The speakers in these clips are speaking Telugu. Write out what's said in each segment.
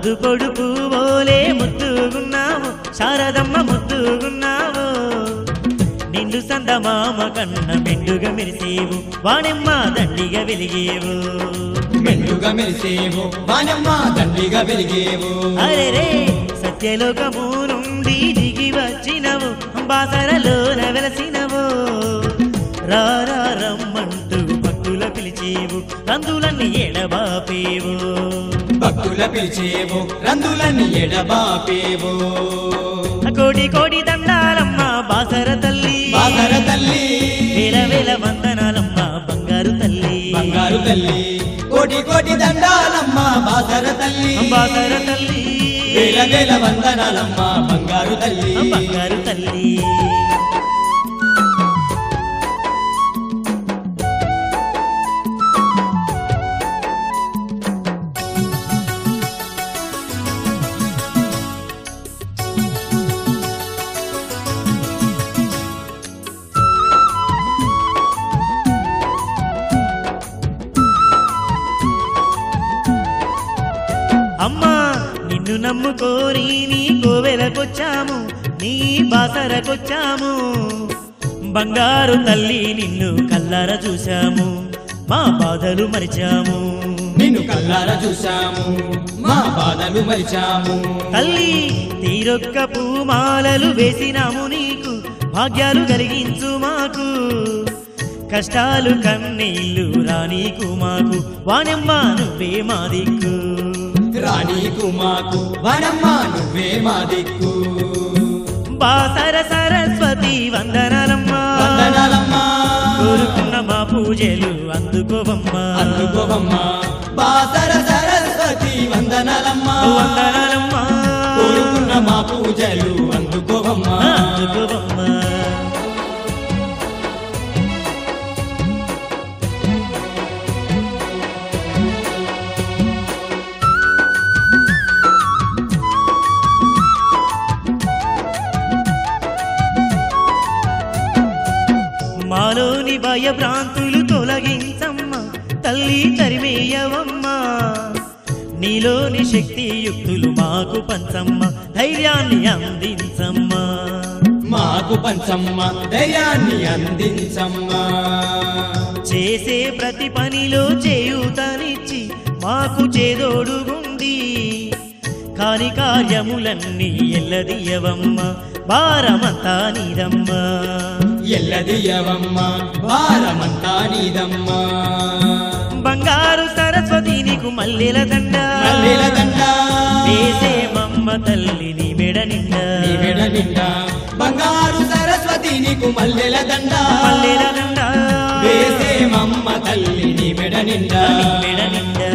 ముద్దు కొడుకు ఓలే ముద్దుగున్నావు శారదమ్మ ముద్దుగున్నావు నిండు సందమామ కన్న మెండుగా మెరిసేవు వాణెమ్మ దండిగా వెలిగేవు మెండుగా మెరిసేవు వానమ్మ దండిగా వెలిగేవు అరే రే సత్యలోకము నుండి దిగి వచ్చినవు బాసరలోన వెలసినవు రారా రమ్మంటూ భక్తుల పిలిచేవు రందులన్నీ ఎడబాపేవు భక్తుల పిలిచేవు రందులన్నీ ఎడబాపేవు కోడి కోడి దండాలమ్మ బాసర తల్లి బాసర తల్లి వేల వేల వందనాలమ్మ బంగారు తల్లి బంగారు తల్లి కోటి కోటి దండాలమ్మ బాసర తల్లి బాసర తల్లి వేల వేల వందనాలమ్మ బంగారు తల్లి బంగారు తల్లి అమ్మా నిన్ను నమ్ముకోరి నీ కోవెలకొచ్చాము నీ బాసరకొచ్చాము బంగారు తల్లి నిన్ను కల్లార చూశాము మా బాధలు మరిచాము నిన్ను కల్లార చూశాము మా బాధలు మరిచాము తల్లి తీరొక్క పూమాలలు వేసినాము నీకు భాగ్యాలు కలిగించు మాకు కష్టాలు కన్నీళ్ళు రానీకు మాకు వానమ్మ నువ్వే మా దిక్కు రాణికు మాకు వనమ్మ నువ్వే మా దిక్కు బాసర సరస్వతి వందనాలమ్మా వందనాలమ్మా కోరుకున్న మా పూజలు అందుకోవమ్మా అందుకోవమ్మా బాసర సరస్వతి వందనాలమ్మా వందనాలమ్మా కోరుకున్న మా పూజలు అందుకోవమ్మా అందుకోవమ్మా మాలోని భయభ్రాంతులు తొలగించమ్మా తల్లి తరిమేయవమ్మా నీలోని శక్తియుక్తులు మాకు పంచమ్మ ధైర్యాన్ని అందించమ్మా మాకు పంచమ్మ ధైర్యాన్ని అందించమ్మా చేసే ప్రతి పనిలో చేయూతనిచ్చి మాకు చేదోడుగుండి కాని కార్యములన్నీ ఎల్లదీయవమ్మ భారమంతా నీదమ్మా ఎల్లదియవమ్మ భారమంతా నీదమ్మా బంగారు సరస్వతి నీకు మల్లెల దండ మల్లెల దండ వేసే మమ్మ తల్లి నీ మెడ నిండా నీ మెడ నిండా బంగారు సరస్వతి నీకు మల్లెల దండ మల్లెల దండ వేసే మమ్మ తల్లి నీ మెడ నిండా నీ మెడ నిండా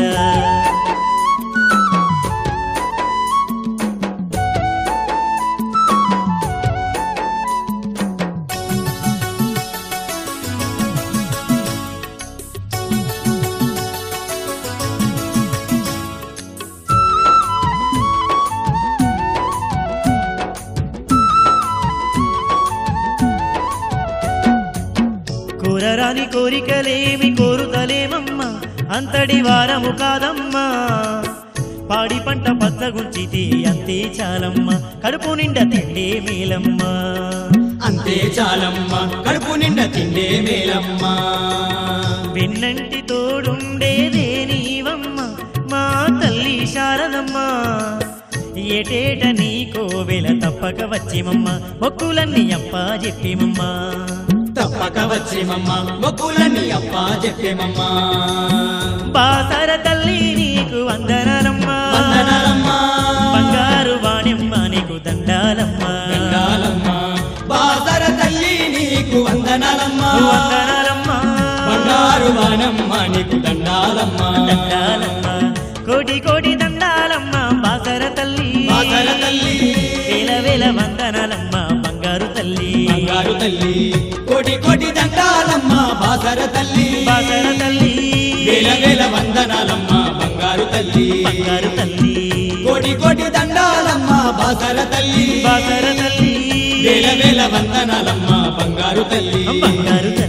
కోరరాని కోరికలేమి కోరుతలేమమ్మా అంతటి వారము కాదమ్మా పాడి పంట పచ్చగుంచితే అంతే చాలమ్మా కడుపు నిండా తిండే మేలమ్మా అంతే చాలమ్మ కడుపు నిండా తిండే మేలమ్మా వెన్నంటి తోడుండేదే నీవమ్మ మా తల్లి శారదమ్మ ఏటేట నీ కోవెల తప్పక వచ్చిమమ్మ మొక్కులన్నీ అప్ప చెప్పిమమ్మ తప్పక వచ్చేమమ్మ మొక్కులన్నీ అప్ప చెప్పేమమ్మా బాసర తల్లి నీకు వందనాలమ్మా వందనాలమ్మా బంగారు వాణిమ్మ నీకు దండాలమ్మా దండాలమ్మా బాసర తల్లి నీకు వందనాలమ్మా వందనాలమ్మా బంగారు వానమ్మ నీకు దండాలమ్మా దండాలమ్మా కోటి కోటి దండాలమ్మ బాసర తల్లి బాసర తల్లి వేల వేల వందనాలమ్మ బంగారు తల్లి బంగారు తల్లి కోటి కోటి దండాలమ్మ బాసర తల్లి బాసర తల్లి వేల వేల వందనాలమ్మ బంగారు తల్లి బంగారు తల్లి కోటి కోటి దండాలమ్మ బాసర తల్లి బాసర తల్లి వేల వేల వందనాలమ్మ బంగారు తల్లి బంగారు